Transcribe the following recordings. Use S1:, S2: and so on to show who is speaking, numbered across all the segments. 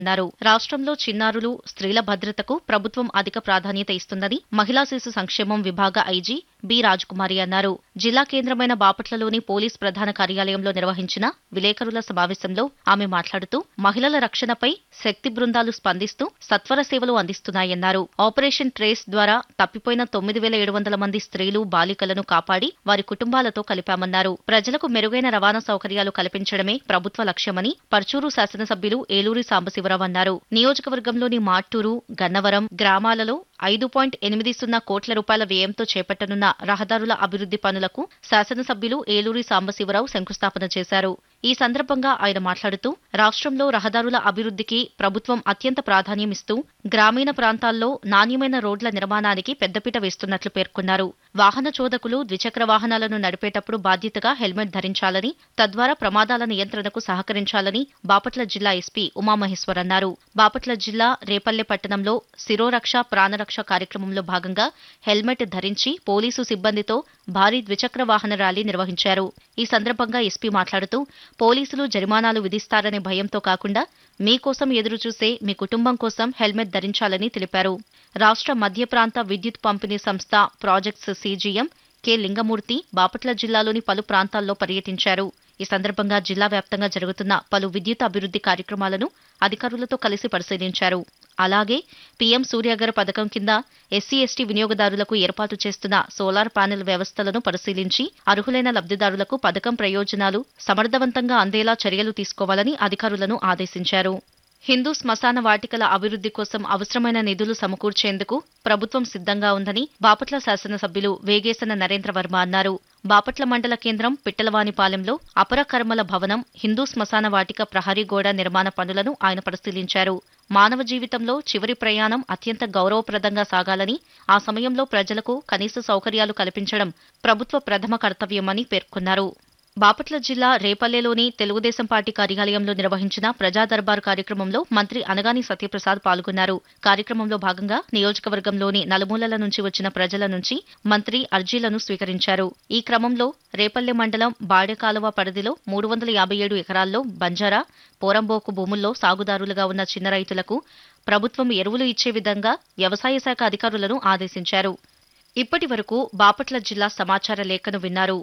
S1: అన్నారు రాష్ట్రంలో చిన్నారులు స్త్రీల భద్రతకు ప్రభుత్వం అధిక ప్రాధాన్యత ఇస్తుందని మహిళా శిశు సంక్షేమం విభాగ ఐజీ బి రాజకుమారి అన్నారు జిల్లా కేంద్రమైన బాపట్లలోని పోలీస్ ప్రధాన కార్యాలయంలో నిర్వహించిన విలేకరుల సమావేశంలో ఆమె మాట్లాడుతూ మహిళల రక్షణపై శక్తి బృందాలు స్పందిస్తూ సత్వర సేవలు అందిస్తున్నాయన్నారు ఆపరేషన్ ట్రేస్ ద్వారా తప్పిపోయిన తొమ్మిది వేల ఏడు వందల మంది స్త్రీలు బాలికలను కాపాడి వారి కుటుంబాలతో కలిపామన్నారు ప్రజలకు మెరుగైన రవాణా సౌకర్యాలు కల్పించడమే ప్రభుత్వ లక్ష్యమని పర్చూరు శాసనసభ్యులు ఏలూరి సాంబశివరావు అన్నారు నియోజకవర్గంలోని మాట్టూరు గన్నవరం గ్రామాలలో ఐదు పాయింట్ ఎనిమిది సున్నా కోట్ల రూపాయల వ్యయంతో చేపట్టనున్న రహదారుల అభివృద్ధి పనులకు శాసనసభ్యులు ఏలూరి సాంబశివరావు శంకుస్థాపన చేశారు ఈ సందర్భంగా ఆయన మాట్లాడుతూ రాష్ట్రంలో రహదారుల అభివృద్ధికి ప్రభుత్వం అత్యంత ప్రాధాన్యమిస్తూ గ్రామీణ ప్రాంతాల్లో నాణ్యమైన రోడ్ల నిర్మాణానికి పెద్దపీట వేస్తున్నట్లు పేర్కొన్నారు వాహన చోదకులు ద్విచక్ర వాహనాలను నడిపేటప్పుడు బాధ్యతగా హెల్మెట్ ధరించాలని తద్వారా ప్రమాదాల నియంత్రణకు సహకరించాలని బాపట్ల జిల్లా ఎస్పీ ఉమామహేశ్వర్ అన్నారు బాపట్ల జిల్లా రేపల్లె పట్టణంలో శిరోరక్ష ప్రాణరక్ష కార్యక్రమంలో భాగంగా హెల్మెట్ ధరించి పోలీసు సిబ్బందితో భారీ ద్విచక్ర వాహన ర్యాలీ నిర్వహించారు ఈ సందర్భంగా ఎస్పీ మాట్లాడుతూ పోలీసులు జరిమానాలు విధిస్తారనే భయంతో కాకుండా మీకోసం ఎదురుచూసే మీ కుటుంబం కోసం హెల్మెట్ ధరించాలని తెలిపారు రాష్ట్ర మధ్య ప్రాంత విద్యుత్ పంపిణీ సంస్థ projects CGM K Lingamurthy Bapatla జిల్లాలోని పలు ప్రాంతాల్లో పర్యటించారు ఈ సందర్భంగా జిల్లా వ్యాప్తంగా జరుగుతున్న పలు విద్యుత్ అభివృద్ధి కార్యక్రమాలను అధికారులతో కలిసి పరిశీలించారు అలాగే పీఎం సూర్యాగర్ పథకం కింద ఎస్సీ ఎస్టీ వినియోగదారులకు ఏర్పాటు చేస్తున్న సోలార్ ప్యానెల్ వ్యవస్థలను పరిశీలించి అర్హులైన లబ్ధిదారులకు పథకం ప్రయోజనాలు సమర్థవంతంగా అందేలా చర్యలు తీసుకోవాలని అధికారులను ఆదేశించారు హిందూ శ్మశాన వాటికల అభివృద్ధి కోసం అవసరమైన నిధులు సమకూర్చేందుకు ప్రభుత్వం సిద్ధంగా ఉందని బాపట్ల శాసనసభ్యులు వేగేసన నరేంద్ర వర్మ అన్నారు బాపట్ల మండల కేంద్రం పిట్టలవానిపాలెంలో అపర కర్మల భవనం హిందూ శ్మశాన వాటిక ప్రహరీ గోడ నిర్మాణ పనులను ఆయన పరిశీలించారు మానవ జీవితంలో చివరి ప్రయాణం అత్యంత గౌరవప్రదంగా సాగాలని ఆ సమయంలో ప్రజలకు కనీస సౌకర్యాలు కల్పించడం ప్రభుత్వ ప్రథమ కర్తవ్యమని పేర్కొన్నారు బాపట్ల జిల్లా రేపల్లెలోని తెలుగుదేశం పార్టీ కార్యాలయంలో నిర్వహించిన ప్రజా దర్బార్ కార్యక్రమంలో మంత్రి అనగాని సత్యప్రసాద్ పాల్గొన్నారు కార్యక్రమంలో భాగంగా నియోజకవర్గంలోని నలుమూలల నుంచి వచ్చిన ప్రజల నుంచి మంత్రి అర్జీలను స్వీకరించారు ఈ క్రమంలో రేపల్లె మండలం బాడెకాలువ పరిధిలో మూడు వందల యాభై ఏడు ఎకరాల్లో బంజారా పోరంబోకు భూముల్లో సాగుదారులుగా ఉన్న చిన్న రైతులకు ప్రభుత్వం ఎరువులు ఇచ్చే విధంగా వ్యవసాయ శాఖ అధికారులను ఆదేశించారు ఇప్పటి వరకు బాపట్ల జిల్లా సమాచార లేఖను విన్నారు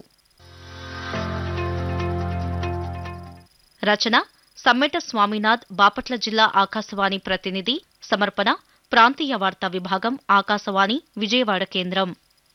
S1: రచన సమ్మెట స్వామినాథ్ బాపట్ల జిల్లా ఆకాశవాణి ప్రతినిధి సమర్పణ ప్రాంతీయ వార్తా విభాగం ఆకాశవాణి విజయవాడ కేంద్రం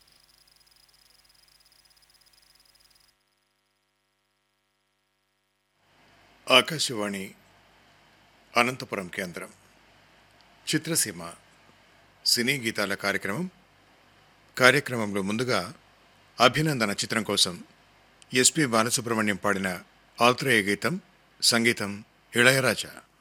S2: ఆకాశవాణి అనంతపురం కేంద్రం చిత్రసీమ సినీ గీతాల కార్యక్రమం కార్యక్రమంలో ముందుగా అభినందన చిత్రం కోసం ఎస్పి బాలసుబ్రహ్మణ్యం పాడిన ఆత్రేయ గీతం సంగీతం ఇళయరాజా